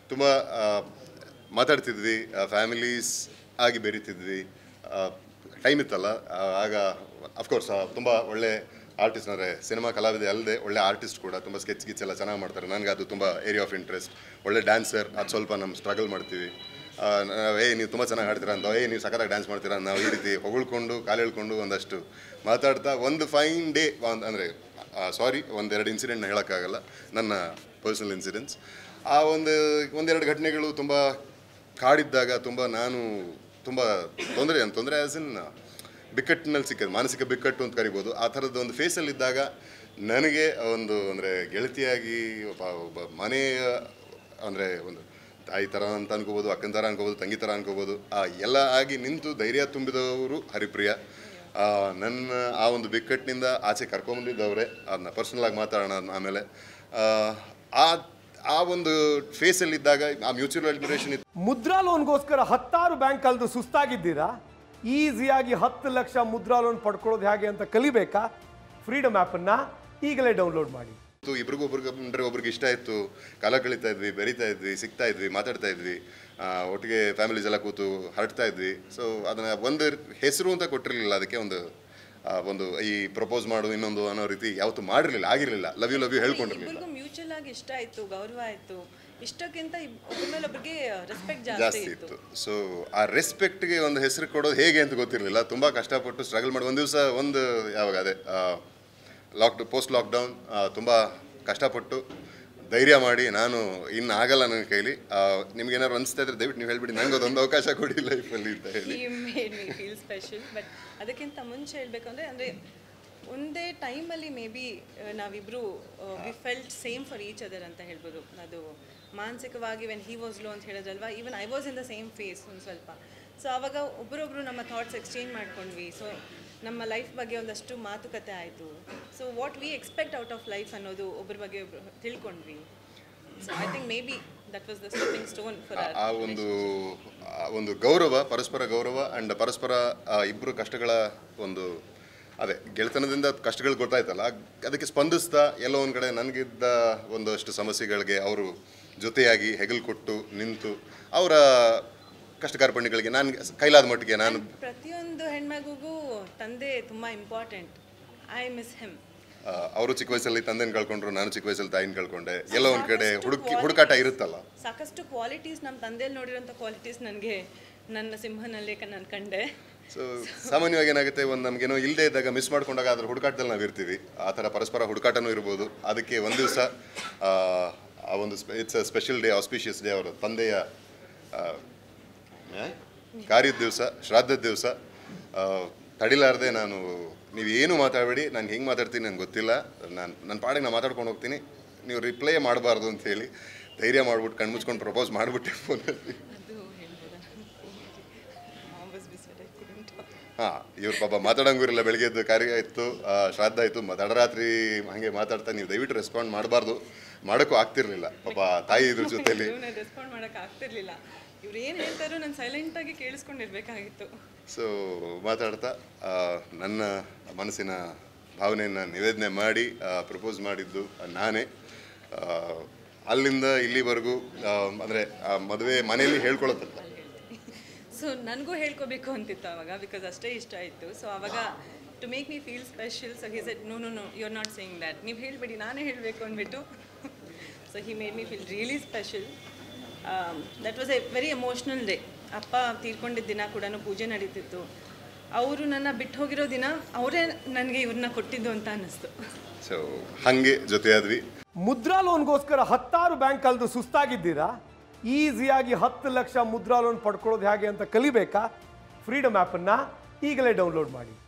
ತುಂಬ ಮಾತಾಡ್ತಿದ್ವಿ ಫ್ಯಾಮಿಲೀಸ್ ಆಗಿ ಬೆರೀತಿದ್ವಿ ಟೈಮ್ ಇತ್ತಲ್ಲ ಆ, ಆಗ ಅಫ್ಕೋರ್ಸ್ ತುಂಬ ಒಳ್ಳೆ ಆರ್ಟಿಸ್ಟ್ ಅಂದರೆ ಸಿನಿಮಾ ಕಲಾವಿದೆ ಅಲ್ಲದೆ ಒಳ್ಳೆ ಆರ್ಟಿಸ್ಟ್ ಕೂಡ ತುಂಬ ಸ್ಕೆಚ್ ಗಿಚ್ ಎಲ್ಲ ಚೆನ್ನಾಗಿ ಮಾಡ್ತಾರೆ ನನಗೆ ಅದು ತುಂಬ ಏರಿಯಾ ಆಫ್ ಇಂಟ್ರೆಸ್ಟ್ ಒಳ್ಳೆ ಡ್ಯಾನ್ಸರ್ ಅದು ಸ್ವಲ್ಪ ನಮ್ಮ ಸ್ಟ್ರಗಲ್ ಮಾಡ್ತೀವಿ ಆ, ನಾವ್, ಏ ನೀವು ತುಂಬ ಚೆನ್ನಾಗಿ ಹಾಡ್ತೀರಾ ಅಂತ ಏ ನೀವು ಸಖತ್ತಾಗಿ ಡ್ಯಾನ್ಸ್ ಮಾಡ್ತೀರಾ ಅಂತ ನಾವು ಈ ರೀತಿ ಹೊಗಳ್ಕೊಂಡು ಕಾಲು ಎಳ್ಕೊಂಡು ಒಂದಷ್ಟು ಮಾತಾಡ್ತಾ ಒಂದು ಫೈನ್ ಡೇ ಅಂದರೆ ಸಾರಿ ಒಂದೆರಡು ಇನ್ಸಿಡೆಂಟ್ನ ಹೇಳೋಕ್ಕಾಗಲ್ಲ ನನ್ನ ಪರ್ಸನಲ್ ಇನ್ಸಿಡೆಂಟ್ಸ್ ಆ ಒಂದು ಒಂದೆರಡು ಘಟನೆಗಳು ತುಂಬ ಕಾಡಿದ್ದಾಗ ತುಂಬ ನಾನು ತುಂಬ ತೊಂದರೆ ತೊಂದರೆ ಆ್ಯಸ್ ಇನ್ ಬಿಕ್ಕಟ್ಟಿನಲ್ಲಿ ಸಿಕ್ಕಿದೆ ಮಾನಸಿಕ ಬಿಕ್ಕಟ್ಟು ಅಂತ ಕರಿಬೋದು ಆ ಥರದ್ದು ಒಂದು ಫೇಸಲ್ಲಿದ್ದಾಗ ನನಗೆ ಒಂದು ಅಂದರೆ ಗೆಳತಿಯಾಗಿ ಒಬ್ಬ ಒಬ್ಬ ಮನೆಯ ಅಂದರೆ ಒಂದು ತಾಯಿ ಥರ ಅಂತ ಅನ್ಕೋಬೋದು ಅಕ್ಕನ ಥರ ಅನ್ಕೋಬೋದು ತಂಗಿ ಥರ ಅನ್ಕೋಬೋದು ಆ ಎಲ್ಲ ಆಗಿ ನಿಂತು ಧೈರ್ಯ ತುಂಬಿದವರು ಹರಿಪ್ರಿಯ ಆ, ನನ್ನ ಆ ಒಂದು ಬಿಕ್ಕಟ್ಟಿನಿಂದ ಆಚೆ ಕರ್ಕೊಂಬಂದಿದ್ದವರೇ ಅದನ್ನ ಪರ್ಸನಲ್ ಆಗಿ ಮಾತಾಡೋಣ ಅದ್ನ ಆಮೇಲೆ ಆ, ಆ ಆ ಒಂದು ಫೇಸಲ್ಲಿದ್ದಾಗ ಆ ಮ್ಯೂಚುವಲ್ ಅಡ್ಮಿರೇಷನ್ ಮುದ್ರಾ ಲೋನ್ಗೋಸ್ಕರ ಹತ್ತಾರು ಬ್ಯಾಂಕ್ ಕಲ್ದು ಸುಸ್ತಾಗಿದ್ದೀರಾ ಈಸಿಯಾಗಿ ಹತ್ತು ಲಕ್ಷ ಮುದ್ರಾ ಲೋನ್ ಪಡ್ಕೊಳ್ಳೋದು ಹೇಗೆ ಅಂತ ಕಲಿಬೇಕಾ ಫ್ರೀಡಮ್ ಆ್ಯಪನ್ನು ಈಗಲೇ ಡೌನ್ಲೋಡ್ ಮಾಡಿ ಇತ್ತು ಇಬ್ರಿಗೂ ಒಬ್ರಿಗೆ ಅಂದ್ರೆ ಒಬ್ರಿಗೆ ಇಷ್ಟ ಇತ್ತು ಕಾಲ ಕಳೀತಾ ಇದ್ವಿ ಬೆರಿತಾ ಇದ್ವಿ ಸಿಗ್ತಾ ಇದ್ವಿ ಮಾತಾಡ್ತಾ ಇದ್ವಿ ಆ, ಒಟ್ಟಿಗೆ ಫ್ಯಾಮಿಲೀಸ್ ಎಲ್ಲ ಕೂತು ಹರಡ್ತಾ ಇದ್ವಿ ಸೊ ಅದನ್ನ ಒಂದು ಹೆಸರು ಅಂತ ಕೊಟ್ಟಿರಲಿಲ್ಲ ಅದಕ್ಕೆ ಒಂದು ಆ, ಒಂದು ಈ ಪ್ರಪೋಸ್ ಮಾಡು ಇನ್ನೊಂದು ಅನ್ನೋ ರೀತಿ ಯಾವತ್ತೂ ಮಾಡಿರಲಿಲ್ಲ ಆಗಿರಲಿಲ್ಲ ಲವ್ ಯು ಲವ್ ಯು ಹೇಳ್ಕೊಂಡಿರಲಿಲ್ಲ ಇಬ್ಬರಿಗೂ ಮ್ಯೂಚುವಲ್ ಆಗಿ ಇಷ್ಟ ಆಯ್ತು ಗೌರವ ಆಯ್ತು ಇಷ್ಟಕ್ಕಿಂತ ಇಬ್- ಒಬ್ಬರ ಮೇಲೆ ಒಬ್ಬರಿಗೆ ರೆಸ್ಪೆಕ್ಟ್ ಜಾಸ್ತಿ ಜಾಸ್ತಿ ಇತ್ತು ಇತ್ತು ಸೊ ಆ ರೆಸ್ಪೆಕ್ಟ್ಗೆ ಒಂದು ಹೆಸರು ಕೊಡೋದು ಹೇಗೆ ಅಂತ ಗೊತ್ತಿರಲಿಲ್ಲ ತುಂಬ ಕಷ್ಟಪಟ್ಟು ಸ್ಟ್ರಗಲ್ ಮಾಡಿ ಒಂದು ದಿವಸ ಒಂದು ಯಾವಾಗ ಅದೇ ಲಾಕ್ ಪೋಸ್ಟ್ ಲಾಕ್ಡೌನ್ ತುಂಬ ಕಷ್ಟಪಟ್ಟು ಧೈರ್ಯ ಮಾಡಿ ನಾನು ಇನ್ನು ಆಗಲ್ಲ ನನ್ನ ಕೈಲಿ ನಿಮ್ಗೇನಾದ್ರು ಅನಿಸ್ತಾ ಇದ್ರೆ ದಯವಿಟ್ಟು ನೀವು ಹೇಳ್ಬಿಡಿ ನಂಗೆ ಅದೊಂದು ಅವಕಾಶ ಕೊಡಿ ಲೈಫಲ್ಲಿ ಅಂತ ಹೇಳಿ he made me feel special but ಅದಕ್ಕಿಂತ ಮುಂಚೆ ಹೇಳಬೇಕು ಅಂದರೆ ಅಂದರೆ ಒಂದೇ ಟೈಮಲ್ಲಿ ಮೇ ಬಿ ನಾವಿಬ್ಬರು we felt same for each other ಅಂತ ಹೇಳ್ಬೋದು ಅದು ಮಾನಸಿಕವಾಗಿ ವೆನ್ ಹಿ ವಾಸ್ ಲೋ ಅಂತ ಹೇಳಿದ್ರಲ್ವಾ even I was in the same phase ಒಂದು ಸ್ವಲ್ಪ ಸೊ ಆವಾಗ ಒಬ್ಬರೊಬ್ಬರು ನಮ್ಮ ಥಾಟ್ಸ್ ಎಕ್ಸ್ಚೇಂಜ್ ಮಾಡ್ಕೊಂಡ್ವಿ ಸೊ ನಮ್ಮ ಲೈಫ್ ಬಗ್ಗೆ ಒಂದಷ್ಟು ಮಾತುಕತೆ ಆಯಿತು so what we expect out of life ಅನ್ನೋದು ಒಬ್ಬರ ಬಗ್ಗೆ ಒಬ್ರು ತಿಳ್ಕೊಂಡ್ವಿ so I think maybe that was the stepping stone for ಆ ಒಂದು ಆ ಒಂದು ಗೌರವ ಪರಸ್ಪರ ಗೌರವ ಆ್ಯಂಡ್ ಪರಸ್ಪರ ಆ ಇಬ್ಬರು ಕಷ್ಟಗಳ ಒಂದು ಅದೇ ಗೆಳೆತನದಿಂದ ಕಷ್ಟಗಳು ಗೊತ್ತಾಯ್ತಲ್ಲ ಅದಕ್ಕೆ ಸ್ಪಂದಿಸ್ತಾ ಎಲ್ಲೋ ಒಂದು ಕಡೆ ನನಗಿದ್ದ ಒಂದಷ್ಟು ಸಮಸ್ಯೆಗಳಿಗೆ ಅವರು ಜೊತೆಯಾಗಿ ಹೆಗಲು ಕೊಟ್ಟು ನಿಂತು ಅವರ ಕಷ್ಟ ಕಾರ್ಪಣ್ಯಗಳಿಗೆ ನಾನು ಕೈಲಾದ ಮಟ್ಟಿಗೆ ನಾನು ಪ್ರತಿಯೊಂದು ಹೆಣ್ಮಗುಗೂ ತಂದೆ ತುಂಬ ಇಂಪಾರ್ಟೆಂಟ್ ಐ ಮಿಸ್ ಹಿಮ್ ಆ, ಅವರು ಚಿಕ್ಕ ವಯಸ್ಸಲ್ಲಿ ತಂದೆನ ಕಳ್ಕೊಂಡ್ರು ನಾನು ಚಿಕ್ಕ ವಯಸ್ಸಲ್ಲಿ ತಾಯಿನ ಕಳ್ಕೊಂಡೆ ಎಲ್ಲೋ ಒಂದು ಕಡೆ ಹುಡುಕಿ ಹುಡುಕಾಟ ಇರುತ್ತಲ್ಲ ಸಾಕಷ್ಟು ಕ್ವಾಲಿಟೀಸ್ ನಮ್ಮ ತಂದೆಯಲ್ಲಿ ನೋಡಿರೋಂಥ ಕ್ವಾಲಿಟೀಸ್ ನನಗೆ ನನ್ನ ಸಿಂಹನಲ್ಲಿ ನಾನು ಕಂಡೆ ಸೊ ಸಾಮಾನ್ಯವಾಗಿ ಏನಾಗುತ್ತೆ ಒಂದು ನಮಗೇನೋ ಇಲ್ಲದೆ ಇದ್ದಾಗ ಮಿಸ್ ಮಾಡ್ಕೊಂಡಾಗ ಅದ್ರ ಹುಡುಕಾಟದಲ್ಲಿ ನಾವು ಇರ್ತೀವಿ ಆ ಥರ ಪರಸ್ಪರ ಹುಡುಕಾಟನೂ ಇರ್ಬೋದು ಅದಕ್ಕೆ ಒಂದು ದಿವಸ ಆ ಒಂದು it's a special day auspicious day ಅವರ ತಂದೆಯ ಆ, ಆ, ಕಾರ್ಯದ ದಿವಸ ಶ್ರಾದ್ದದ ದಿವಸ ತಡಿಲಾರದೆ ನಾನು ನೀವು ಏನು ಮಾತಾಡಬೇಡಿ ನಾನು ಹೆಂಗೆ ಮಾತಾಡ್ತೀನಿ ನಂಗೆ ಗೊತ್ತಿಲ್ಲ ನಾನು ನನ್ನ ಪಾಡಿಗೆ ನಾನು ಮಾತಾಡ್ಕೊಂಡು ಹೋಗ್ತೀನಿ ನೀವು ರಿಪ್ಲೈ ಮಾಡಬಾರ್ದು ಅಂತ ಹೇಳಿ ಧೈರ್ಯ ಮಾಡ್ಬಿಟ್ಟು ಕಣ್ಮುಚ್ಕೊಂಡು ಪ್ರಪೋಸ್ ಮಾಡಿಬಿಟ್ಟೆ ಫೋನಲ್ಲಿ ಅದು ಹೇಳ್ಬೋದಾ ವಾಸ್ ಬಿಸ್ವೆಡ್ ಐ ಕುಡಂಟ್ ಹಾಂ ಇವ್ರ ಪಾಪ ಮಾತಾಡಂಗೂ ಇರಲಿಲ್ಲ ಬೆಳಗ್ಗೆ ಎದ್ದು ಕಾರ್ಯ ಇತ್ತು ಆ, ಶ್ರಾದ್ದ ಆಯಿತು ತಡರಾತ್ರಿ ಹಾಗೆ ಮಾತಾಡ್ತಾ ನೀವು ದಯವಿಟ್ಟು ರೆಸ್ಪಾಂಡ್ ಮಾಡಬಾರ್ದು ಮಾಡೋಕ್ಕೂ ಆಗ್ತಿರ್ಲಿಲ್ಲ ಪಾಪ ತಾಯಿ ಇದ್ರ ಜೊತೆಲಿ ನಾನು ರೆಸ್ಪಾಂಡ್ ಮಾಡೋಕೆ ಆಗ್ತಿರ್ಲಿಲ್ಲ ಇವ್ರು ಏನು ಹೇಳ್ತಾರೋ ನಾನು ಸೈಲೆಂಟಾಗಿ ಕೇಳಿಸ್ಕೊಂಡಿರ್ಬೇಕಾಗಿತ್ತು ಸೊ ಮಾತಾಡ್ತಾ ಆ, ನನ್ನ ಮನಸ್ಸಿನ ಭಾವನೆಯನ್ನು ನಿವೇದನೆ ಮಾಡಿ ಪ್ರಪೋಸ್ ಮಾಡಿದ್ದು ನಾನೇ ಆ, ಅಲ್ಲಿಂದ ಇಲ್ಲಿವರೆಗೂ ಅಂದರೆ ಮದುವೆ ಮನೆಯಲ್ಲಿ ಹೇಳ್ಕೊಳತ್ತಲ್ಲ ಸೊ ನನಗೂ ಹೇಳ್ಕೋಬೇಕು ಅಂತಿತ್ತು ಅವಾಗ ಬಿಕಾಸ್ ಅಷ್ಟೇ ಇಷ್ಟ ಆಯಿತು ಸೊ ಅವಾಗ to make me feel special so he said no no no you are not saying that ನೀವು ಹೇಳಬೇಡಿ ನಾನೇ ಹೇಳಬೇಕು ಅಂದ್ಬಿಟ್ಟು so he made me feel really special that was a very emotional day ಅಪ್ಪ ತೀರ್ಕೊಂಡಿದ್ದ ದಿನ ಕೂಡ ಪೂಜೆ ನಡೀತಿತ್ತು ಅವರು ನನ್ನ ಬಿಟ್ಟು ಹೋಗಿರೋ ದಿನ ಅವರೇ ನನಗೆ ಇವ್ರನ್ನ ಕೊಟ್ಟಿದ್ದು ಅಂತ ಅನ್ನಿಸ್ತು ಸೊ ಹಾಗೆ ಜೊತೆಯಾದ್ವಿ ಮುದ್ರಾ ಲೋನ್ಗೋಸ್ಕರ ಹತ್ತಾರು ಬ್ಯಾಂಕ್ ಕಲ್ದು ಸುಸ್ತಾಗಿದ್ದೀರಾ ಈಸಿಯಾಗಿ ಹತ್ತು ಲಕ್ಷ ಮುದ್ರಾ ಲೋನ್ ಪಡ್ಕೊಳ್ಳೋದು ಹೇಗೆ ಅಂತ ಕಲಿಬೇಕಾ ಫ್ರೀಡಮ್ ಆ್ಯಪನ್ನು ಈಗಲೇ ಡೌನ್ಲೋಡ್ ಮಾಡಿ